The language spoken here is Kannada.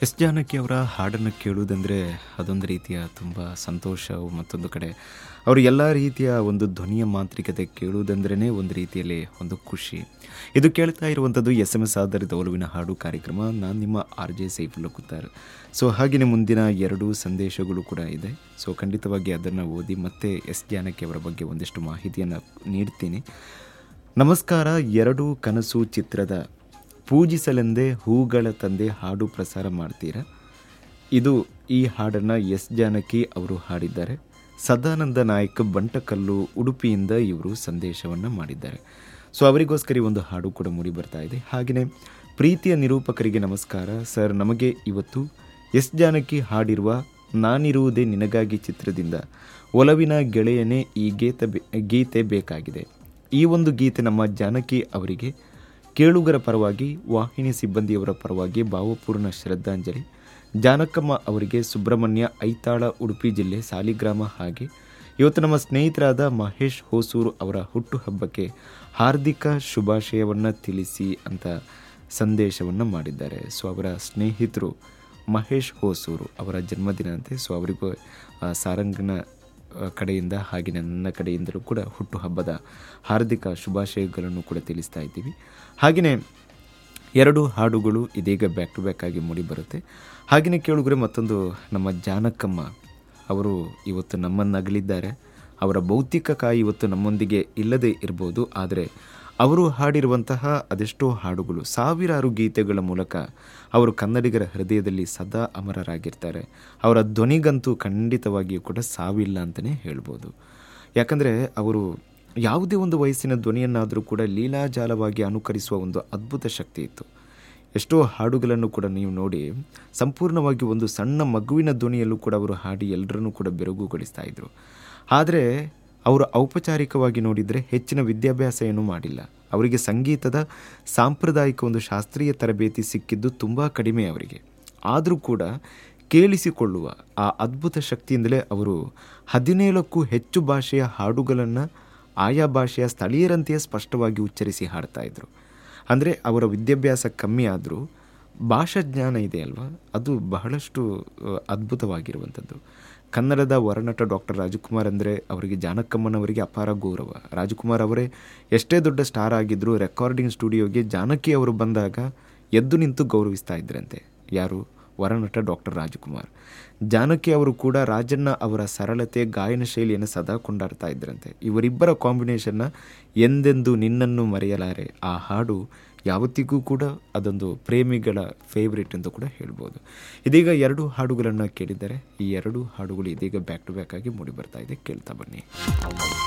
ಎಸ್ ಜಾನಕಿ ಅವರ ಹಾಡನ್ನು ಕೇಳುವುದಂದರೆ ಅದೊಂದು ರೀತಿಯ ತುಂಬ ಸಂತೋಷ ಮತ್ತೊಂದು ಕಡೆ ಅವರು ಎಲ್ಲ ರೀತಿಯ ಒಂದು ಧ್ವನಿಯ ಮಾಂತ್ರಿಕತೆ ಕೇಳುವುದಂದ್ರೇ ಒಂದು ರೀತಿಯಲ್ಲಿ ಒಂದು ಖುಷಿ ಇದು ಕೇಳ್ತಾ ಇರುವಂಥದ್ದು ಎಸ್ ಎಮ್ ಎಸ್ ಆಧಾರಿತ ಒಲುವಿನ ಹಾಡು ಕಾರ್ಯಕ್ರಮ ನಾನು ನಿಮ್ಮ R J Saifulla Kuttar so ಹಾಗೆಯೇ ಮುಂದಿನ ಎರಡು ಸಂದೇಶಗಳು ಕೂಡ ಇದೆ ಸೊ ಖಂಡಿತವಾಗಿ ಅದನ್ನು ಓದಿ ಮತ್ತೆ ಎಸ್ ಜಾನಕಿ ಅವರ ಬಗ್ಗೆ ಒಂದಿಷ್ಟು ಮಾಹಿತಿಯನ್ನು ನೀಡ್ತೀನಿ ನಮಸ್ಕಾರ ಎರಡು ಕನಸು ಚಿತ್ರದ ಪೂಜಿಸಲೆಂದೇ ಹೂಗಳ ತಂದೆ ಹಾಡು ಪ್ರಸಾರ ಮಾಡ್ತೀರಾ ಇದು ಈ ಹಾಡನ್ನು ಎಸ್ ಜಾನಕಿ ಅವರು ಹಾಡಿದ್ದಾರೆ ಸದಾನಂದ ನಾಯಕ್ ಬಂಟಕಲ್ಲು ಉಡುಪಿಯಿಂದ ಇವರು ಸಂದೇಶವನ್ನು ಮಾಡಿದ್ದಾರೆ ಸೊ ಅವರಿಗೋಸ್ಕರ ಈ ಒಂದು ಹಾಡು ಕೂಡ ಮೂಡಿ ಬರ್ತಾ ಇದೆ ಹಾಗೆಯೇ ಪ್ರೀತಿಯ ನಿರೂಪಕರಿಗೆ ನಮಸ್ಕಾರ ಸರ್ ನಮಗೆ ಇವತ್ತು ಎಸ್ ಜಾನಕಿ ಹಾಡಿರುವ ನಾನಿರುವುದೇ ನಿನಗಾಗಿ ಚಿತ್ರದಿಂದ ಒಲವಿನ ಗೆಳೆಯನೇ ಈ ಗೀತೆ ಬೆ- ಗೀತೆ ಬೇಕಾಗಿದೆ ಈ ಒಂದು ಗೀತೆ ನಮ್ಮ ಜಾನಕಿ ಅವರಿಗೆ ಕೇಳುಗರ ಪರವಾಗಿ ವಾಹಿನಿ ಸಿಬ್ಬಂದಿಯವರ ಪರವಾಗಿ ಭಾವಪೂರ್ಣ ಶ್ರದ್ಧಾಂಜಲಿ ಜಾನಕಮ್ಮ ಅವರಿಗೆ ಸುಬ್ರಹ್ಮಣ್ಯ ಐತಾಳ ಉಡುಪಿ ಜಿಲ್ಲೆ ಸಾಲಿಗ್ರಾಮ ಹಾಗೆ ಇವತ್ತು ನಮ್ಮ ಸ್ನೇಹಿತರಾದ ಮಹೇಶ್ ಹೊಸೂರು ಅವರ ಹುಟ್ಟುಹಬ್ಬಕ್ಕೆ ಹಾರ್ದಿಕ ಶುಭಾಶಯವನ್ನು ತಿಳಿಸಿ ಅಂತ ಸಂದೇಶವನ್ನು ಮಾಡಿದ್ದಾರೆ ಸೊ ಅವರ ಸ್ನೇಹಿತರು ಮಹೇಶ್ ಹೊಸೂರು ಅವರ ಜನ್ಮದಿನ ಅಂತೆ ಸೊ ಅವರಿಗೂ ಆ, ಸಾರಂಗನ ಆ, ಕಡೆಯಿಂದ ಹಾಗೆ ನನ್ನ ಕಡೆಯಿಂದಲೂ ಕೂಡ ಹುಟ್ಟುಹಬ್ಬದ ಹಾರ್ದಿಕ ಶುಭಾಶಯಗಳನ್ನು ಕೂಡ ತಿಳಿಸ್ತಾ ಇದ್ದೀವಿ ಹಾಗೆಯೇ ಎರಡು ಹಾಡುಗಳು ಇದೀಗ ಬ್ಯಾಕ್ ಟು ಬ್ಯಾಕ್ ಆಗಿ ಮೂಡಿ ಬರುತ್ತೆ ಹಾಗೆಯೇ ಕೇಳುಗರೆ ಮತ್ತೊಂದು ನಮ್ಮ ಜಾನಕಮ್ಮ ಅವರು ಇವತ್ತು ನಮ್ಮನ್ನು ಅಗಲಿದ್ದಾರೆ ಅವರ ಭೌತಿಕ ಕಾಯಿ ಇವತ್ತು ನಮ್ಮೊಂದಿಗೆ ಇಲ್ಲದೆ ಇರ್ಬೋದು ಆದರೆ ಅವರು ಹಾಡಿರುವಂತಹ ಅದೆಷ್ಟೋ ಹಾಡುಗಳು ಸಾವಿರಾರು ಗೀತೆಗಳ ಮೂಲಕ ಅವರು ಕನ್ನಡಿಗರ ಹೃದಯದಲ್ಲಿ ಸದಾ ಅಮರರಾಗಿರ್ತಾರೆ ಅವರ ಧ್ವನಿಗಂತೂ ಖಂಡಿತವಾಗಿಯೂ ಕೂಡ ಸಾವಿಲ್ಲ ಅಂತಲೇ ಹೇಳ್ಬೋದು ಯಾಕಂದರೆ ಅವರು ಯಾವುದೇ ಒಂದು ವಯಸ್ಸಿನ ಧ್ವನಿಯನ್ನಾದರೂ ಕೂಡ ಲೀಲಾಜಾಲವಾಗಿ ಅನುಕರಿಸುವ ಒಂದು ಅದ್ಭುತ ಶಕ್ತಿ ಇತ್ತು ಎಷ್ಟೋ ಹಾಡುಗಳನ್ನು ಕೂಡ ನೀವು ನೋಡಿ ಸಂಪೂರ್ಣವಾಗಿ ಒಂದು ಸಣ್ಣ ಮಗುವಿನ ಧ್ವನಿಯಲ್ಲೂ ಕೂಡ ಅವರು ಹಾಡಿ ಎಲ್ಲರನ್ನೂ ಕೂಡ ಬೆರಗುಗೊಳಿಸ್ತಾ ಇದ್ರು ಆದರೆ ಅವರು ಔಪಚಾರಿಕವಾಗಿ ನೋಡಿದರೆ ಹೆಚ್ಚಿನ ವಿದ್ಯಾಭ್ಯಾಸ ಏನೂ ಮಾಡಿಲ್ಲ ಅವರಿಗೆ ಸಂಗೀತದ ಸಾಂಪ್ರದಾಯಿಕ ಒಂದು ಶಾಸ್ತ್ರೀಯ ತರಬೇತಿ ಸಿಕ್ಕಿದ್ದು ತುಂಬ ಕಡಿಮೆ ಅವರಿಗೆ ಆದರೂ ಕೂಡ ಕೇಳಿಸಿಕೊಳ್ಳುವ ಆ ಅದ್ಭುತ ಶಕ್ತಿಯಿಂದಲೇ ಅವರು ಹದಿನೇಳಕ್ಕೂ ಹೆಚ್ಚು ಭಾಷೆಯ ಹಾಡುಗಳನ್ನು ಆಯಾ ಭಾಷೆಯ ಸ್ಥಳೀಯರಂತೆಯೇ ಸ್ಪಷ್ಟವಾಗಿ ಉಚ್ಚರಿಸಿ ಹಾಡ್ತಾ ಇದ್ರು ಅಂದರೆ ಅವರ ವಿದ್ಯಾಭ್ಯಾಸ ಕಮ್ಮಿ ಆದರೂ ಭಾಷಾ ಜ್ಞಾನ ಇದೆ ಅಲ್ವಾ ಅದು ಬಹಳಷ್ಟು ಅಹ್, ಅದ್ಭುತವಾಗಿರುವಂಥದ್ದು ಕನ್ನಡದ ವರನಟ ಡಾಕ್ಟರ್ ರಾಜಕುಮಾರ್ ಅಂದರೆ ಅವರಿಗೆ ಜಾನಕಮ್ಮನವರಿಗೆ ಅಪಾರ ಗೌರವ ರಾಜಕುಮಾರ್ ಅವರೇ ಎಷ್ಟೇ ದೊಡ್ಡ ಸ್ಟಾರ್ ಆಗಿದ್ದರೂ ರೆಕಾರ್ಡಿಂಗ್ ಸ್ಟುಡಿಯೋಗೆ ಜಾನಕಿ ಅವರು ಬಂದಾಗ ಎದ್ದು ನಿಂತು ಗೌರವಿಸ್ತಾ ಇದ್ರಂತೆ ಯಾರು ವರನಟ ಡಾಕ್ಟರ್ ರಾಜಕುಮಾರ್ ಜಾನಕಿ ಅವರು ಕೂಡ ರಾಜಣ್ಣ ಅವರ ಸರಳತೆ ಗಾಯನ ಶೈಲಿಯನ್ನು ಸದಾ ಕೊಂಡಾಡ್ತಾ ಇದ್ರಂತೆ ಇವರಿಬ್ಬರ ಕಾಂಬಿನೇಷನ್ನ ಎಂದೆಂದು ನಿನ್ನನ್ನು ಮರೆಯಲಾರೆ ಆ ಹಾಡು ಯಾವತ್ತಿಗೂ ಕೂಡ ಅದೊಂದು ಪ್ರೇಮಿಗಳ ಫೇವ್ರೇಟ್ ಅಂತ ಕೂಡ ಹೇಳ್ಬೋದು ಇದೀಗ ಎರಡು ಹಾಡುಗಳನ್ನು ಕೇಳಿದ್ದಾರೆ ಈ ಎರಡು ಹಾಡುಗಳು ಇದೀಗ ಬ್ಯಾಕ್ ಟು ಬ್ಯಾಕ್ ಆಗಿ ಮೂಡಿ ಬರ್ತಾ ಇದೆ ಕೇಳ್ತಾ ಬನ್ನಿ